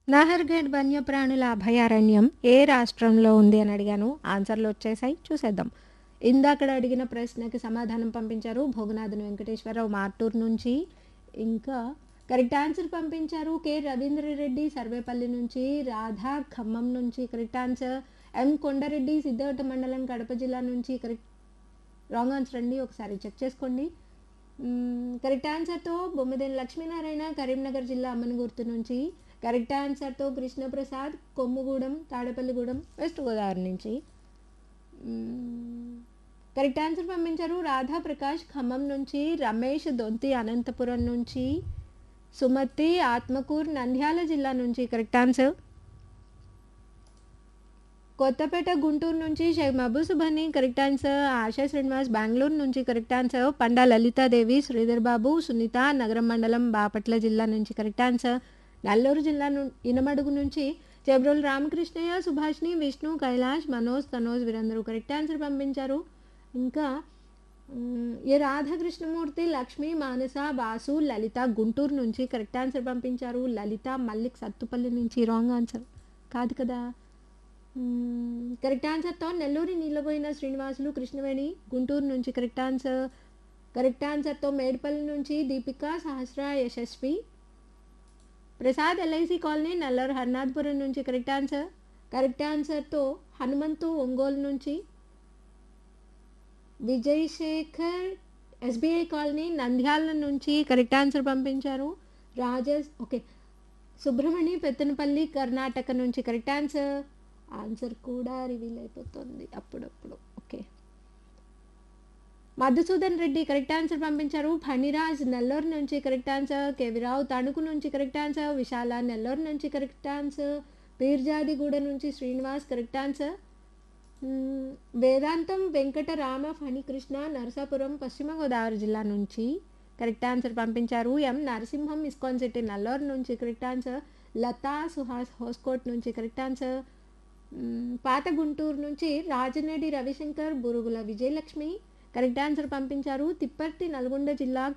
నహర్గఢ్ వన్యప్రాణుల అభయారణ్యం ఏ రాష్ట్రంలో ఉంది అని అడిగాను ఆన్సర్లు వచ్చేసాయి చూసేద్దాం ఇందాకడ అడిగిన ప్రశ్నకి సమాధానం పంపించారు భోగనాథన్ వెంకటేశ్వరరావు మార్టూర్ నుంచి ఇంకా కరెక్ట్ ఆన్సర్ పంపించారు కె రవీంద్రరెడ్డి సర్వేపల్లి నుంచి రాధా ఖమ్మం నుంచి correct answer M Konda Reddy Siddavata మండలం కడప జిల్లా నుంచి కరెక్ట్ రాంగ్ ఆన్సర్ అండి ఒకసారి చెక్ చేసుకోండి మ్మ్, కరెక్ట్ ఆన్సర్తో బొమ్మిదేని లక్ష్మీనారాయణ కరీంనగర్ జిల్లా అమ్మనగుర్తు నుంచి కరెక్ట్ ఆన్సర్తో కృష్ణప్రసాద్ కొమ్ముగూడెం తాడేపల్లిగూడెం వెస్ట్ గోదావరి నుంచి మ్మ్, కరెక్ట్ ఆన్సర్ పంపించారు రాధా ప్రకాష్ ఖమ్మం నుంచి రమేష్ దొంతి అనంతపురం నుంచి సుమతి ఆత్మకూర్ నంద్యాల జిల్లా నుంచి కరెక్ట్ ఆన్సర్ కొత్తపేట గుంటూరు నుంచి షేక్ మహబూబ్ సుభాని కరెక్ట్ ఆన్సర్ ఆశా శ్రీనివాస్ బెంగళూరు నుంచి కరెక్ట్ ఆన్సర్ పండా లలితాదేవి శ్రీధర్ బాబు సునీత నగరం మండలం బాపట్ల జిల్లా నుంచి కరెక్ట్ ఆన్సర్ నల్లూరు జిల్లా ను ఇనమడుగు నుంచి చెబ్రోల్ రామకృష్ణయ్య సుభాష్ని విష్ణు కైలాష్ మనోజ్ తనోజ్ వీరందరూ కరెక్ట్ ఆన్సర్ పంపించారు ఇంకా మ్, ఏ రాధాకృష్ణమూర్తి లక్ష్మి మానస బాసు లలిత గుంటూరు నుంచి కరెక్ట్ ఆన్సర్ పంపించారు లలిత మల్లిక్ సత్తుపల్లి నుంచి రాంగ్ ఆన్సర్ కాదు కదా మ్మ్, కరెక్ట్ ఆన్సర్తో నెల్లూరి నీళ్ళబోయిన శ్రీనివాసులు కృష్ణవేణి గుంటూరు నుంచి కరెక్ట్ ఆన్సర్ కరెక్ట్ ఆన్సర్తో మేడ్పల్లి నుంచి దీపిక సహస్ర యశస్వి ప్రసాద్ ఎల్ఐసి కాలనీ నల్లూరు హర్నాథ్పురం నుంచి కరెక్ట్ ఆన్సర్ కరెక్ట్ ఆన్సర్తో హనుమంతు ఒంగోలు నుంచి విజయ్ శేఖర్ ఎస్బీఐ కాలనీ నంద్యాల నుంచి కరెక్ట్ ఆన్సర్ పంపించారు రాజేష్ ఓకే సుబ్రహ్మణ్య పెత్తనపల్లి కర్ణాటక నుంచి కరెక్ట్ ఆన్సర్ ఆన్సర్ కూడా రివీల్ అయిపోతుంది అప్పుడప్పుడు okay Madhusudan Reddy correct answer పంపించారు ఫణిరాజ్ నెల్లూరు నుంచి కరెక్ట్ ఆన్సర్ కేవిరావు తణుకు నుంచి కరెక్ట్ ఆన్సర్ విశాల నెల్లూరు నుంచి కరెక్ట్ ఆన్సర్ పీర్జాదిగూడ నుంచి శ్రీనివాస్ కరెక్ట్ ఆన్సర్ మ్మ్, వేదాంతం వెంకటరామ ఫణికృష్ణ నరసాపురం పశ్చిమ గోదావరి జిల్లా నుంచి కరెక్ట్ ఆన్సర్ పంపించారు M Narasimham ISKCON city Nallur నుంచి కరెక్ట్ ఆన్సర్ లతా సుహాస్ హోస్కోట్ నుంచి కరెక్ట్ ఆన్సర్ మ్మ్, పాత గుంటూరు నుంచి రాజనేడి రవిశంకర్ బురుగుల విజయలక్ష్మి కరెక్ట్ ఆన్సర్ పంపించారు తిప్పర్తి నల్గొండ జిల్లా